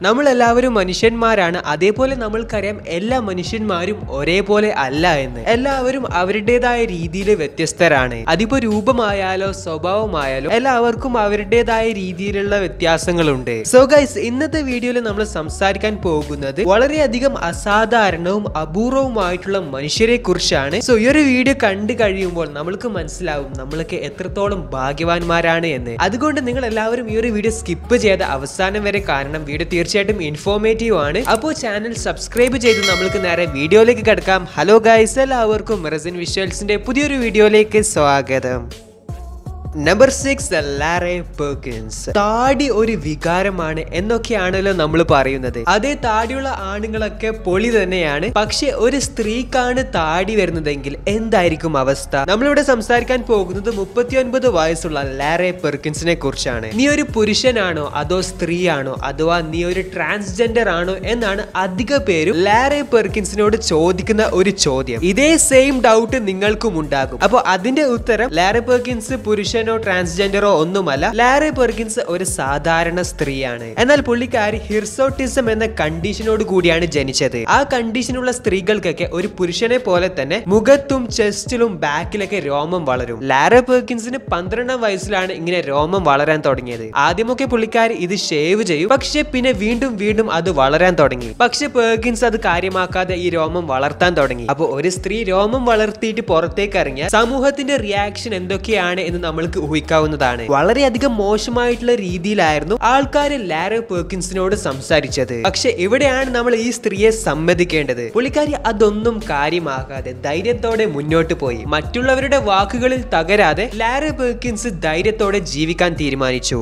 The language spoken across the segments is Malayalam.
നമ്മൾ എല്ലാവരും മനുഷ്യന്മാരാണ് അതേപോലെ നമ്മൾക്കറിയാം എല്ലാ മനുഷ്യന്മാരും ഒരേപോലെ അല്ല എന്ന് എല്ലാവരും അവരുടേതായ രീതിയിൽ വ്യത്യസ്തരാണ് അതിപ്പോ രൂപമായാലോ സ്വഭാവമായാലോ എല്ലാവർക്കും അവരുടേതായ രീതിയിലുള്ള വ്യത്യാസങ്ങളുണ്ട് സോ ഗൈസ് ഇന്നത്തെ വീഡിയോയിൽ നമ്മൾ സംസാരിക്കാൻ പോകുന്നത് വളരെയധികം അസാധാരണവും അപൂർവവുമായിട്ടുള്ള മനുഷ്യരെ കുറിച്ചാണ് സോ ഈ ഒരു വീഡിയോ കണ്ടു കഴിയുമ്പോൾ നമ്മൾക്ക് മനസ്സിലാവും നമ്മളൊക്കെ എത്രത്തോളം ഭാഗ്യവാന്മാരാണ് എന്ന് അതുകൊണ്ട് നിങ്ങൾ എല്ലാവരും ഈ ഒരു വീഡിയോ സ്കിപ്പ് ചെയ്ത അവസാനം വരെ കാരണം വീഡിയോ തീർച്ചയായിട്ടും ഇൻഫോർമേറ്റീവ് ആണ് അപ്പോൾ ചാനൽ സബ്സ്ക്രൈബ് ചെയ്ത് നമ്മൾക്ക് നേരെ വീഡിയോയിലേക്ക് കിടക്കാം ഹലോ ഗൈസ് എല്ലാവർക്കും റസിൻ വിഷ്വൽസിന്റെ പുതിയൊരു വീഡിയോയിലേക്ക് സ്വാഗതം നമ്പർ സിക്സ് ലാറെ പെർക്കിൻസ് താടി ഒരു വികാരമാണ് എന്നൊക്കെയാണല്ലോ നമ്മൾ പറയുന്നത് അതേ താടിയുള്ള ആണുങ്ങളൊക്കെ പൊളി തന്നെയാണ് പക്ഷെ ഒരു സ്ത്രീക്കാണ് താടി വരുന്നതെങ്കിൽ എന്തായിരിക്കും അവസ്ഥ നമ്മളിവിടെ സംസാരിക്കാൻ പോകുന്നത് മുപ്പത്തിയൊൻപത് വയസ്സുള്ള ലാറെ പെർക്കിൻസിനെ കുറിച്ചാണ് നീ ഒരു പുരുഷനാണോ അതോ സ്ത്രീയാണോ അഥവാ നീ ഒരു ട്രാൻസ്ജെൻഡർ ആണോ എന്നാണ് അധിക പേരും ലാറെ പെർക്കിൻസിനോട് ചോദിക്കുന്ന ഒരു ചോദ്യം ഇതേ സെയിം ഡൗട്ട് നിങ്ങൾക്കും ഉണ്ടാകും അപ്പോൾ അതിന്റെ ഉത്തരം ലാറെ പെർക്കിൻസ് പുരുഷനോ ട്രാൻസ്ജെൻഡറോ ഒന്നുമല്ല ലാറെ പെർക്കിൻസ് ഒരു സാധാരണ സ്ത്രീയാണ് എന്നാൽ പുള്ളിക്കാരി ഹിർസോട്ടിസം എന്ന കണ്ടീഷനോട് കൂടിയാണ് ജനിച്ചത് ആ കണ്ടീഷനുള്ള സ്ത്രീകൾക്കൊക്കെ ഒരു പുരുഷനെ പോലെ തന്നെ മുഖത്തും ചെസ്റ്റിലും ബാക്കിലൊക്കെ രോമം വളരും ലാറെ പെർക്കിൻസിന് പന്ത്രണ്ടാം വയസ്സിലാണ് ഇങ്ങനെ രോമം വളരാൻ തുടങ്ങിയത് ആദ്യമൊക്കെ പുള്ളിക്കാരി ഇത് ഷേവ് ചെയ്യും പക്ഷെ പിന്നെ വീണ്ടും വീണ്ടും അത് വളരാൻ തുടങ്ങി പക്ഷെ പെർക്കിൻസ് അത് കാര്യമാക്കാതെ ഈ രോമം വളർത്താൻ തുടങ്ങി അപ്പോൾ ഒരു സ്ത്രീ രോമം വളർത്തിയിട്ട് പുറത്തേക്ക് ഇറങ്ങിയ സമൂഹത്തിന്റെ റിയാക്ഷൻ എന്തൊക്കെയാണ് എന്ന് നമ്മൾക്ക് ഊഹിക്കാവുന്നതാണ് വളരെയധികം മോശമായിട്ടുള്ള രീതിയിലായിരുന്നു ആൾക്കാർ ലാരോ പെർക്കിൻസിനോട് സംസാരിച്ചത് പക്ഷെ ഇവിടെയാണ് നമ്മൾ ഈ സ്ത്രീയെ സമ്മതിക്കേണ്ടത് പുള്ളിക്കാരി അതൊന്നും കാര്യമാകാതെ ധൈര്യത്തോടെ മുന്നോട്ട് പോയി മറ്റുള്ളവരുടെ വാക്കുകളിൽ തകരാതെ ലാരോ പെർക്കിൻസ് ധൈര്യത്തോടെ ജീവിക്കാൻ തീരുമാനിച്ചു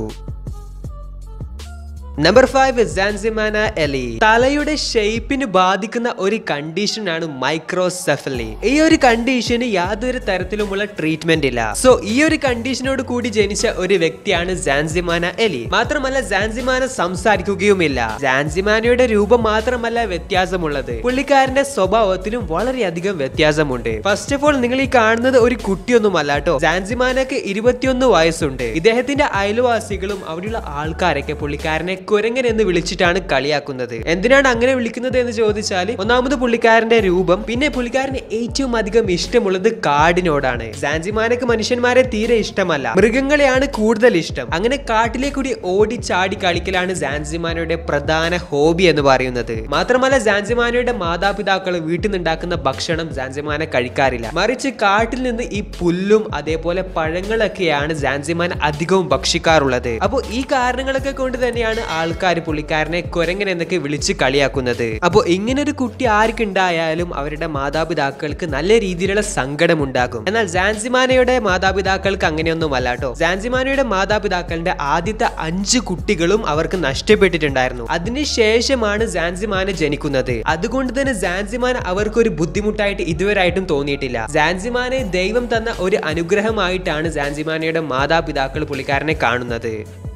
നമ്പർ ഫൈവ് സാൻസിമാന എലി തലയുടെ ഷേപ്പിന് ബാധിക്കുന്ന ഒരു കണ്ടീഷനാണ് മൈക്രോസെഫലി ഈ ഒരു കണ്ടീഷന് യാതൊരു തരത്തിലുമുള്ള ട്രീറ്റ്മെന്റ് ഇല്ല സോ ഈ ഒരു കണ്ടീഷനോട് കൂടി ജനിച്ച ഒരു വ്യക്തിയാണ് സാൻസിമാന എലി മാത്രമല്ല സാൻസിമാന സംസാരിക്കുകയുമില്ല സാൻസിമാനയുടെ രൂപം മാത്രമല്ല വ്യത്യാസമുള്ളത് പുള്ളിക്കാരന്റെ സ്വഭാവത്തിലും വളരെയധികം വ്യത്യാസമുണ്ട് ഫസ്റ്റ് ഓഫ് ഓൾ നിങ്ങൾ ഈ കാണുന്നത് ഒരു കുട്ടിയൊന്നുമല്ല കേട്ടോ സാൻസിമാനക്ക് ഇരുപത്തിയൊന്ന് വയസ്സുണ്ട് ഇദ്ദേഹത്തിന്റെ അയൽവാസികളും അവിടെയുള്ള ആൾക്കാരൊക്കെ പുള്ളിക്കാരനെ കുരങ്ങൻ എന്ന് വിളിച്ചിട്ടാണ് കളിയാക്കുന്നത് എന്തിനാണ് അങ്ങനെ വിളിക്കുന്നത് എന്ന് ചോദിച്ചാൽ ഒന്നാമത് പുള്ളിക്കാരന്റെ രൂപം പിന്നെ പുള്ളിക്കാരന് ഏറ്റവും അധികം ഇഷ്ടമുള്ളത് കാടിനോടാണ് സാൻസിമാനക്ക് മനുഷ്യന്മാരെ തീരെ ഇഷ്ടമല്ല മൃഗങ്ങളെയാണ് കൂടുതൽ ഇഷ്ടം അങ്ങനെ കാട്ടിലെ കൂടി ഓടി ചാടി കളിക്കലാണ് സാൻസിമാനയുടെ പ്രധാന ഹോബി എന്ന് പറയുന്നത് മാത്രമല്ല സാൻസിമാനയുടെ മാതാപിതാക്കൾ വീട്ടിൽ നിന്നുണ്ടാക്കുന്ന ഭക്ഷണം സാൻസിമാന കഴിക്കാറില്ല മറിച്ച് കാട്ടിൽ നിന്ന് ഈ പുല്ലും അതേപോലെ പഴങ്ങളൊക്കെയാണ് സാൻസിമാൻ അധികവും ഭക്ഷിക്കാറുള്ളത് അപ്പോൾ ഈ കാരണങ്ങളൊക്കെ കൊണ്ട് തന്നെയാണ് ആൾക്കാർ പുള്ളിക്കാരനെ കുരങ്ങൻ എന്നൊക്കെ വിളിച്ച് കളിയാക്കുന്നത് അപ്പോൾ ഇങ്ങനെ ഒരു കുട്ടി ആർക്കുണ്ടായാലും അവരുടെ മാതാപിതാക്കൾക്ക് നല്ല രീതിയിലുള്ള സങ്കടം ഉണ്ടാകും എന്നാൽ സാൻസിമാനയുടെ മാതാപിതാക്കൾക്ക് അങ്ങനെയൊന്നും അല്ല കേട്ടോ സാൻസിമാനയുടെ മാതാപിതാക്കളുടെ ആദ്യത്തെ അഞ്ച് കുട്ടികളും അവർക്ക് നഷ്ടപ്പെട്ടിട്ടുണ്ടായിരുന്നു അതിനുശേഷമാണ് സാൻസിമാന ജനിക്കുന്നത് അതുകൊണ്ട് തന്നെ സാൻസിമാൻ അവർക്ക് ഒരു ബുദ്ധിമുട്ടായിട്ട് ഇതുവരായിട്ടും തോന്നിയിട്ടില്ല സാൻസിമാനെ ദൈവം തന്ന ഒരു അനുഗ്രഹമായിട്ടാണ് സാൻസിമാനയുടെ മാതാപിതാക്കൾ പുള്ളിക്കാരനെ കാണുന്നത്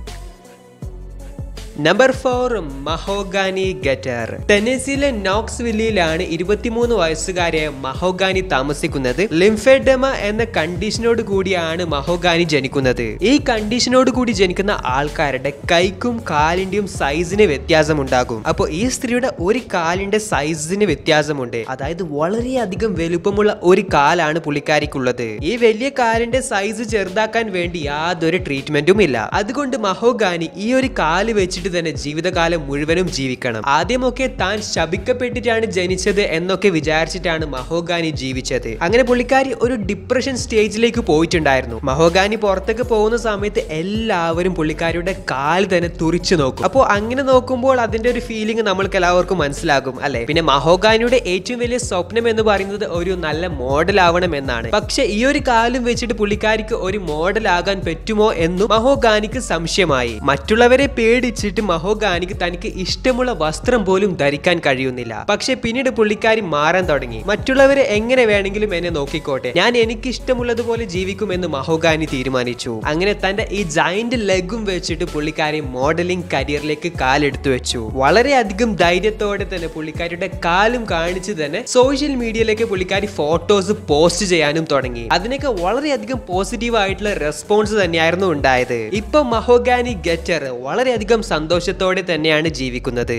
നമ്പർ ഫോർ മഹോഗാനി ഗറ്റർ ടെന്നസിയിലെ നോക്സ് വില്ലിയിലാണ് ഇരുപത്തിമൂന്ന് വയസ്സുകാരിയായ മഹോഗാനി താമസിക്കുന്നത് ലിംഫെഡമ എന്ന കണ്ടീഷനോട് കൂടിയാണ് മഹോഗാനി ജനിക്കുന്നത് ഈ കണ്ടീഷനോട് കൂടി ജനിക്കുന്ന ആൾക്കാരുടെ കൈക്കും കാലിന്റെയും സൈസിന് വ്യത്യാസമുണ്ടാകും അപ്പോൾ ഈ സ്ത്രീയുടെ ഒരു കാലിന്റെ സൈസിന് വ്യത്യാസമുണ്ട് അതായത് വളരെയധികം വലുപ്പമുള്ള ഒരു കാലാണ് പുള്ളിക്കാരിക്കുള്ളത് ഈ വലിയ കാലിന്റെ സൈസ് ചെറുതാക്കാൻ വേണ്ടി യാതൊരു ട്രീറ്റ്മെന്റും ഇല്ല അതുകൊണ്ട് മഹോഗാനി ഈ ഒരു കാല് വെച്ചിട്ട് തന്നെ ജീവിതകാലം മുഴുവനും ജീവിക്കണം ആദ്യമൊക്കെ താൻ ശപിക്കപ്പെട്ടിട്ടാണ് ജനിച്ചത് എന്നൊക്കെ വിചാരിച്ചിട്ടാണ് മഹോഗാനി ജീവിച്ചത് അങ്ങനെ പുള്ളിക്കാരി ഒരു ഡിപ്രഷൻ സ്റ്റേജിലേക്ക് പോയിട്ടുണ്ടായിരുന്നു മഹോഗാനി പുറത്തേക്ക് പോകുന്ന സമയത്ത് എല്ലാവരും പുള്ളിക്കാരിയുടെ കാല് തന്നെ തുറിച്ചു നോക്കും അപ്പോൾ അങ്ങനെ നോക്കുമ്പോൾ അതിന്റെ ഒരു ഫീലിംഗ് നമ്മൾക്ക് എല്ലാവർക്കും മനസ്സിലാകും അല്ലെ പിന്നെ മഹോഗാനിയുടെ ഏറ്റവും വലിയ സ്വപ്നം എന്ന് പറയുന്നത് ഒരു നല്ല മോഡൽ ആവണം എന്നാണ് പക്ഷെ ഈ ഒരു കാലും വെച്ചിട്ട് പുള്ളിക്കാരിക്ക് ഒരു മോഡൽ ആകാൻ പറ്റുമോ എന്നും മഹോഗാനിക്ക് സംശയമായി മറ്റുള്ളവരെ പേടിച്ചിട്ട് മഹോഗാനിക്ക് തനിക്ക് ഇഷ്ടമുള്ള വസ്ത്രം പോലും ധരിക്കാൻ കഴിയുന്നില്ല പക്ഷെ പിന്നീട് പുള്ളിക്കാരി മാറാൻ തുടങ്ങി മറ്റുള്ളവരെ എങ്ങനെ വേണമെങ്കിലും എന്നെ നോക്കിക്കോട്ടെ ഞാൻ എനിക്ക് ഇഷ്ടമുള്ളതുപോലെ ജീവിക്കുമെന്ന് മഹോഗാനി തീരുമാനിച്ചു അങ്ങനെ തന്റെ ഈ ജൈന്റ് ലെഗും വെച്ചിട്ട് പുള്ളിക്കാരി മോഡലിംഗ് കരിയറിലേക്ക് കാലെടുത്തു വെച്ചു വളരെയധികം ധൈര്യത്തോടെ തന്നെ പുള്ളിക്കാരിയുടെ കാലും കാണിച്ച് തന്നെ സോഷ്യൽ മീഡിയയിലേക്ക് പുള്ളിക്കാരി ഫോട്ടോസ് പോസ്റ്റ് ചെയ്യാനും തുടങ്ങി അതിനൊക്കെ വളരെയധികം പോസിറ്റീവ് ആയിട്ടുള്ള റെസ്പോൺസ് തന്നെയായിരുന്നു ഉണ്ടായത് ഇപ്പൊ മഹോഗാനി ഗെറ്റർ വളരെയധികം സന്തോഷം സന്തോഷത്തോടെ തന്നെയാണ് ജീവിക്കുന്നത്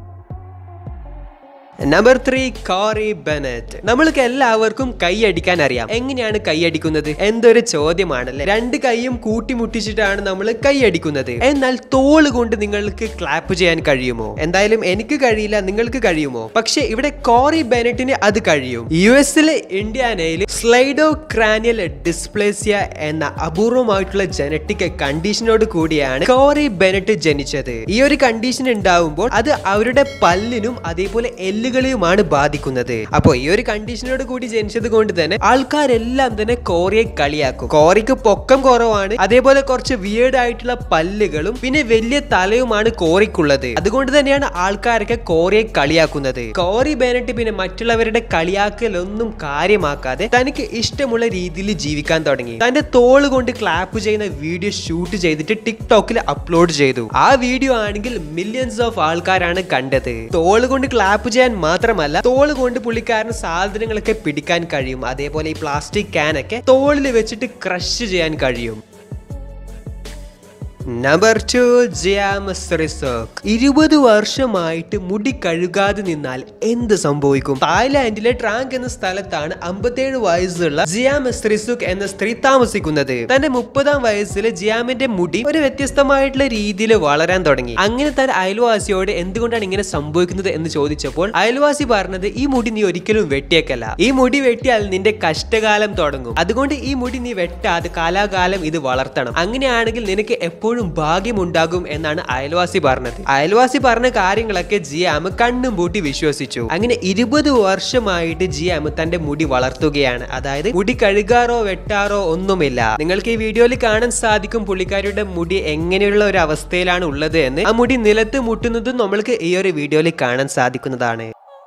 നമ്പർ ത്രീ കോറി ബെനറ്റ് നമ്മൾക്ക് എല്ലാവർക്കും കൈയടിക്കാൻ അറിയാം എങ്ങനെയാണ് കൈയടിക്കുന്നത് എന്തൊരു ചോദ്യമാണല്ലേ രണ്ട് കൈയും കൂട്ടിമുട്ടിച്ചിട്ടാണ് നമ്മൾ കൈയടിക്കുന്നത് എന്നാൽ തോള് കൊണ്ട് നിങ്ങൾക്ക് ക്ലാപ്പ് ചെയ്യാൻ കഴിയുമോ എന്തായാലും എനിക്ക് കഴിയില്ല നിങ്ങൾക്ക് കഴിയുമോ പക്ഷെ ഇവിടെ കോറി ബെനറ്റിന് അത് കഴിയും യു എസിലെ ഇന്ത്യാനയിൽ സ്ലൈഡോ ക്രാനിയൽ ഡിസ്പ്ലേസിയ എന്ന അപൂർവമായിട്ടുള്ള ജനറ്റിക് കണ്ടീഷനോട് കൂടിയാണ് കോറി ബെനറ്റ് ജനിച്ചത് ഈ ഒരു കണ്ടീഷൻ ഉണ്ടാവുമ്പോൾ അത് അവരുടെ പല്ലിനും അതേപോലെ എല്ലുകളെയുമാണ് ബാധിക്കുന്നത് അപ്പോൾ ഈ ഒരു കണ്ടീഷനോട് കൂടി ജനിച്ചത് കൊണ്ട് തന്നെ ആൾക്കാരെല്ലാം തന്നെ കോറിയെ കളിയാക്കും കോറിക്ക് പൊക്കം കുറവാണ് അതേപോലെ കുറച്ച് വിയേഡ് ആയിട്ടുള്ള പല്ലുകളും പിന്നെ വലിയ തലയുമാണ് കോറിക്കുള്ളത് അതുകൊണ്ട് തന്നെയാണ് ആൾക്കാരൊക്കെ കോറിയെ കളിയാക്കുന്നത് കോറി ബെനറ്റ് പിന്നെ മറ്റുള്ളവരുടെ കളിയാക്കലൊന്നും കാര്യമാക്കാതെ തനിക്ക് ഇഷ്ടമുള്ള രീതിയിൽ ജീവിക്കാൻ തുടങ്ങി തന്റെ തോള് കൊണ്ട് ക്ലാപ്പ് ചെയ്യുന്ന വീഡിയോ ഷൂട്ട് ചെയ്തിട്ട് ടിക്ടോക്കിൽ അപ്ലോഡ് ചെയ്തു ആ വീഡിയോ ആണെങ്കിൽ മില്യൺസ് ഓഫ് ആൾക്കാരാണ് കണ്ടത് തോള് കൊണ്ട് ക്ലാപ്പ് ചെയ്യാൻ മാത്രമല്ല തോള് കൊണ്ട് പുള്ളിക്കാരന് സാധനങ്ങളൊക്കെ പിടിക്കാൻ കഴിയും അതേപോലെ ഈ പ്ലാസ്റ്റിക് ക്യാനൊക്കെ തോളിൽ വെച്ചിട്ട് ക്രഷ് ചെയ്യാൻ കഴിയും നമ്പർ ടു ജിയാമസ് റിസോക്ക് ഇരുപത് വർഷമായിട്ട് മുടി കഴുകാതെ നിന്നാൽ എന്ത് സംഭവിക്കും തായ്ലാന്റിലെ ട്രാങ്ക് എന്ന സ്ഥലത്താണ് അമ്പത്തേഴ് വയസ്സുള്ള ജിയാമസ് റിസുക്ക് എന്ന സ്ത്രീ താമസിക്കുന്നത് തന്റെ മുപ്പതാം വയസ്സിൽ ജിയാമിന്റെ മുടി ഒരു വ്യത്യസ്തമായിട്ടുള്ള രീതിയിൽ വളരാൻ തുടങ്ങി അങ്ങനെ താൻ അയൽവാസിയോട് എന്തുകൊണ്ടാണ് ഇങ്ങനെ സംഭവിക്കുന്നത് എന്ന് ചോദിച്ചപ്പോൾ അയൽവാസി പറഞ്ഞത് ഈ മുടി നീ ഒരിക്കലും വെട്ടിയേക്കല്ല ഈ മുടി വെട്ടിയാൽ നിന്റെ കഷ്ടകാലം തുടങ്ങും അതുകൊണ്ട് ഈ മുടി നീ വെട്ടാതെ കാലാകാലം ഇത് വളർത്തണം അങ്ങനെയാണെങ്കിൽ നിനക്ക് എപ്പോഴും ഭാഗ്യമുണ്ടാകും എന്നാണ് അയൽവാസി പറഞ്ഞത് അയൽവാസി പറഞ്ഞ കാര്യങ്ങളൊക്കെ ജിയാം കണ്ണും പൂട്ടി വിശ്വസിച്ചു അങ്ങനെ ഇരുപത് വർഷമായിട്ട് ജിയാം തന്റെ മുടി വളർത്തുകയാണ് അതായത് മുടി കഴുകാറോ വെട്ടാറോ ഒന്നുമില്ല നിങ്ങൾക്ക് ഈ വീഡിയോയിൽ കാണാൻ സാധിക്കും പുള്ളിക്കാരിയുടെ മുടി എങ്ങനെയുള്ള ഒരു അവസ്ഥയിലാണ് ഉള്ളത് എന്ന് ആ മുടി നിലത്ത് മുട്ടുന്നതും നമ്മൾക്ക് ഈ ഒരു വീഡിയോയിൽ കാണാൻ സാധിക്കുന്നതാണ്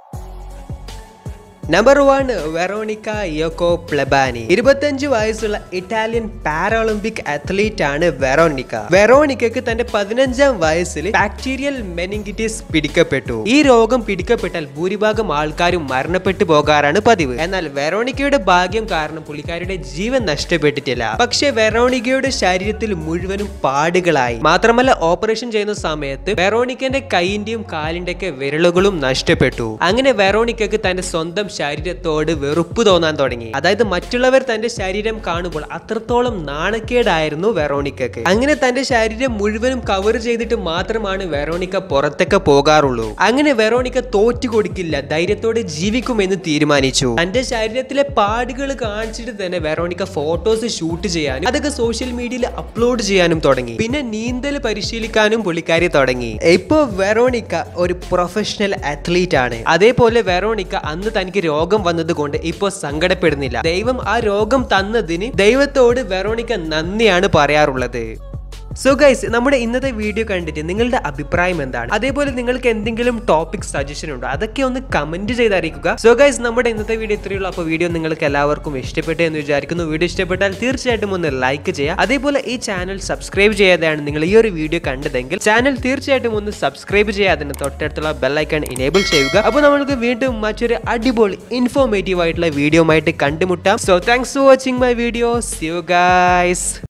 number one Veronica Yoko Plebani ഇരുപത്തഞ്ച് വയസ്സുള്ള ഇറ്റാലിയൻ പാരാളിമ്പിക് അത്ലീറ്റ് ആണ് വെറോണിക്ക വെറോണിക്കക്ക് തന്റെ പതിനഞ്ചാം വയസ്സിൽ ബാക്ടീരിയൽ മെനിങ്കിറ്റിസ് പിടിക്കപ്പെട്ടു ഈ രോഗം പിടിക്കപ്പെട്ടാൽ ഭൂരിഭാഗം ആൾക്കാരും മരണപ്പെട്ടു പോകാറാണ് പതിവ് എന്നാൽ വെറോണിക്കയുടെ ഭാഗ്യം കാരണം പുള്ളിക്കാരുടെ ജീവൻ നഷ്ടപ്പെട്ടിട്ടില്ല പക്ഷെ വെറോണിക്കയുടെ ശരീരത്തിൽ മുഴുവനും പാടുകളായി മാത്രമല്ല ഓപ്പറേഷൻ ചെയ്യുന്ന സമയത്ത് വെറോണിക്കന്റെ കൈന്റെയും കാലിന്റെ വിരലുകളും നഷ്ടപ്പെട്ടു അങ്ങനെ വെറോണിക്കക്ക് തന്റെ സ്വന്തം ശരീരത്തോട് വെറുപ്പ് തോന്നാൻ തുടങ്ങി അതായത് മറ്റുള്ളവർ തന്റെ ശരീരം കാണുമ്പോൾ അത്രത്തോളം നാണക്കേടായിരുന്നു വെറോണിക്കക്ക് അങ്ങനെ തന്റെ ശരീരം മുഴുവനും കവർ ചെയ്തിട്ട് മാത്രമാണ് വെറോണിക്ക പുറത്തൊക്കെ പോകാറുള്ളൂ അങ്ങനെ വെറോണിക്ക തോറ്റു കൊടുക്കില്ല ധൈര്യത്തോടെ ജീവിക്കുമെന്ന് തീരുമാനിച്ചു തന്റെ ശരീരത്തിലെ പാടുകൾ കാണിച്ചിട്ട് തന്നെ വെറോണിക്ക ഫോട്ടോസ് ഷൂട്ട് ചെയ്യാനും അതൊക്കെ സോഷ്യൽ മീഡിയയിൽ അപ്ലോഡ് ചെയ്യാനും തുടങ്ങി പിന്നെ നീന്തൽ പരിശീലിക്കാനും പുള്ളിക്കാരി തുടങ്ങി ഇപ്പൊ വെറോണിക്ക ഒരു പ്രൊഫഷണൽ അത്ലീറ്റ് ആണ് അതേപോലെ വെറോണിക്ക അന്ന് തനിക്ക് രോഗം വന്നത് കൊണ്ട് ഇപ്പൊ സങ്കടപ്പെടുന്നില്ല ദൈവം ആ രോഗം തന്നതിന് ദൈവത്തോട് വെറോണിക്ക നന്ദിയാണ് പറയാറുള്ളത് സോ ഗൈസ് നമ്മുടെ ഇന്നത്തെ വീഡിയോ കണ്ടിട്ട് നിങ്ങളുടെ അഭിപ്രായം എന്താണ് അതേപോലെ നിങ്ങൾക്ക് എന്തെങ്കിലും ടോപ്പിക് സജഷൻ ഉണ്ടോ അതൊക്കെ ഒന്ന് കമന്റ് ചെയ്ത് അറിയിക്കുക സോ ഗൈസ് നമ്മുടെ ഇന്നത്തെ വീഡിയോ ഇത്രയുള്ളൂ അപ്പോൾ വീഡിയോ നിങ്ങൾക്ക് എല്ലാവർക്കും ഇഷ്ടപ്പെട്ടു എന്ന് വിചാരിക്കുന്നു വീഡിയോ ഇഷ്ടപ്പെട്ടാൽ തീർച്ചയായിട്ടും ഒന്ന് ലൈക്ക് ചെയ്യുക അതേപോലെ ഈ ചാനൽ സബ്സ്ക്രൈബ് ചെയ്യാതെയാണ് നിങ്ങൾ ഈ ഒരു വീഡിയോ കണ്ടതെങ്കിൽ ചാനൽ തീർച്ചയായിട്ടും ഒന്ന് സബ്സ്ക്രൈബ് ചെയ്യുക അതിന് തൊട്ടടുത്തുള്ള ബെല്ലൈക്കൺ ഇനേബിൾ ചെയ്യുക അപ്പോൾ നമ്മൾക്ക് വീണ്ടും മറ്റൊരു അടിപൊളി ഇൻഫോർമേറ്റീവ് ആയിട്ടുള്ള വീഡിയോ ആയിട്ട് കണ്ടുമുട്ടാം so thanks for watching my video see you guys